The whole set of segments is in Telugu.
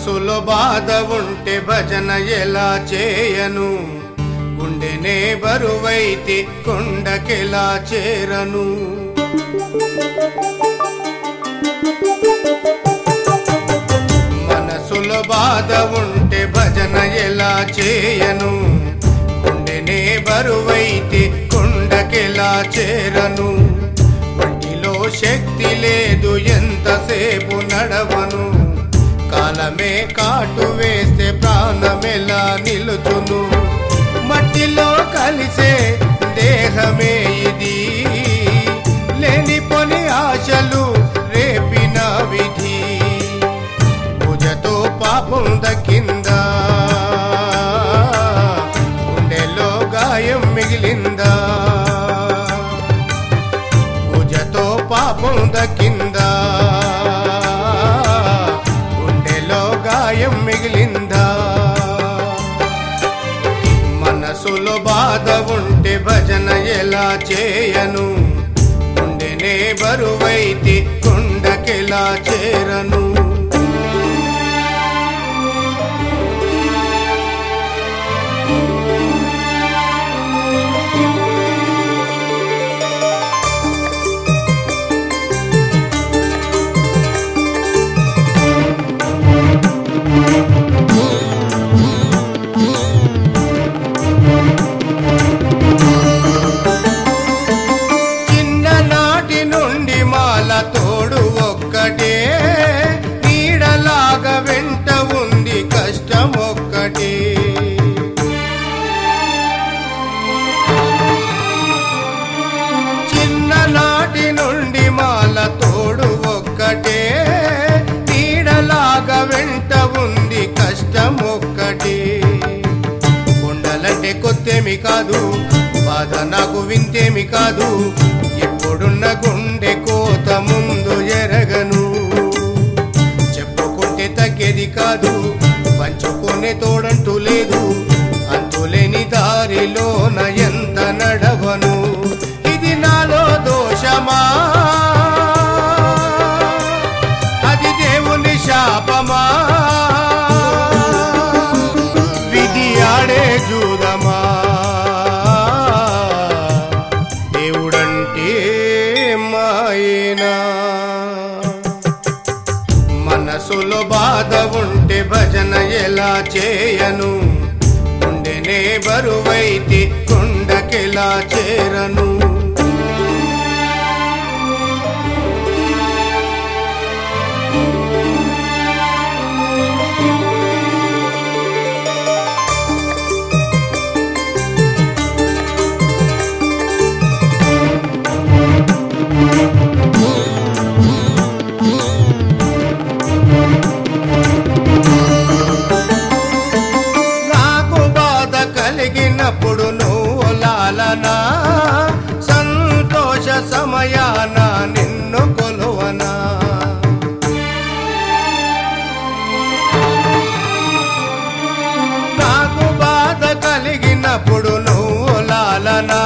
మనసులో బాధ ఉంటే భజన ఎలా చేయను గుండెనే బరువైతే కొండకెలా చేరను మనసులో బాధ ఉంటే భజన ఎలా చేయను గుండెనే బరువైతే కొండకెలా చేరను ఒంటిలో శక్తి లేదు ఎంతసేపు నడవను కాలమే కాటు వేస్తే ప్రాణమెలా నిలుచును మట్టిలో కలిసే దేహమే ఇది లేనిపోని ఆశలు రేపిన విధి పూజతో పాపం దక్కిందా గుండెలో గాయం మిగిలిందా పూజతో పాపం దక్కిందా గుండెలో గాయం మిగిలిందా మనసులో బాధ ఉంటే భజన ఎలా చేయను గుండెనే బరువైతే కొండకెలా చేరను చిన్ననాటి నుండి మాల తోడు ఒక్కటే నీడలాగా వెంట ఉంది కష్టం ఒక్కటే చిన్ననాటి నుండి మాల తోడు ఒక్కటే నీడలాగా వెంట ఉంది కష్టం ఒక్కటే కొండలంటే కొత్తేమి కాదు బాధ నాకు వింతేమి కాదు ఎప్పుడున్న గుండె కోత ముందు ఎరగను చెప్పుకుంటే తగ్గేది కాదు పంచుకునే తోడంటూ లేదు అంతులేని దారిలోన ఎంత నడవను ఇది నాలో దోషమా అది దేవుని శాపమా విధి ఆడే జూదమా దేవుడంటే మాయేనా మనసులో బాధ ఉంటే భజన ఎలా చేయను గుండెనే బరువైతే కొండకెలా చేరను నాకు బాధ కలిగినప్పుడు నువ్వు లాలనా సంతోష సమయాన నిన్ను కొలువనా నాకు బాధ కలిగినప్పుడు నువ్వు లాలనా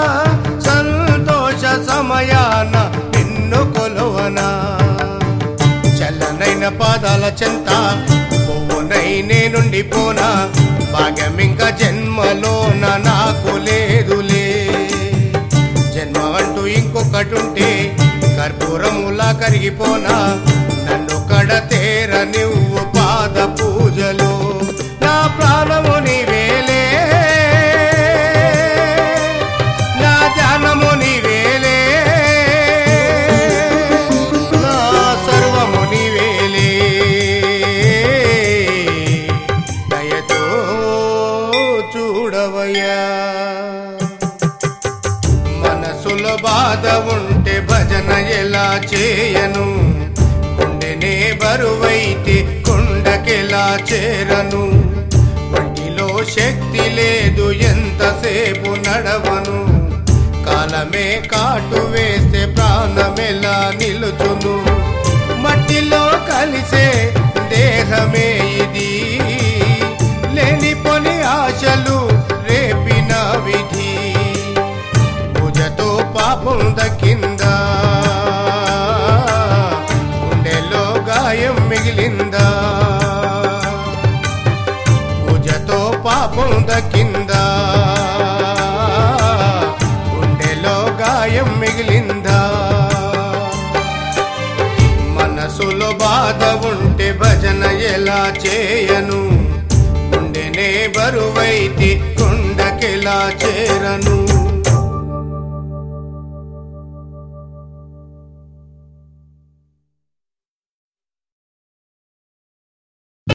సంతోష సమయాన నిన్ను కొలువనా చల్లనైన పాదాల చెంత పువ్వునై నేనుండి పోనా భాగ్యమింక జన్మలోన నాకు లేదులే జన్మ అంటూ ఇంకొకటుంటే కర్పూరములా కరిగిపోనా నన్ను కడతేర నువ్వు పాద పూజలో నా ప్రాణము నీవేలే నా ధ్యానము నీవేలే నా సర్వము నీవేలే దయతో చూడవయ్యా మనసులో బాధ ఉంటే భజన ఎలా చేయను గుండెనే బరువైతే కొండకెలా చేరను ఒంటిలో శక్తి లేదు ఎంతసేపు నడవను కాలమే కాటు వేస్తే ప్రాణమెలా నిలుచును మట్టిలో కలిసే దేహమే ఇది లేనిపోని ఆశలు రేపిన విధి పూజతో పాపం దక్కిందా గుండెలో గాయం మిగిలిందా నేనే బరువైతి కొండకెలా చేరను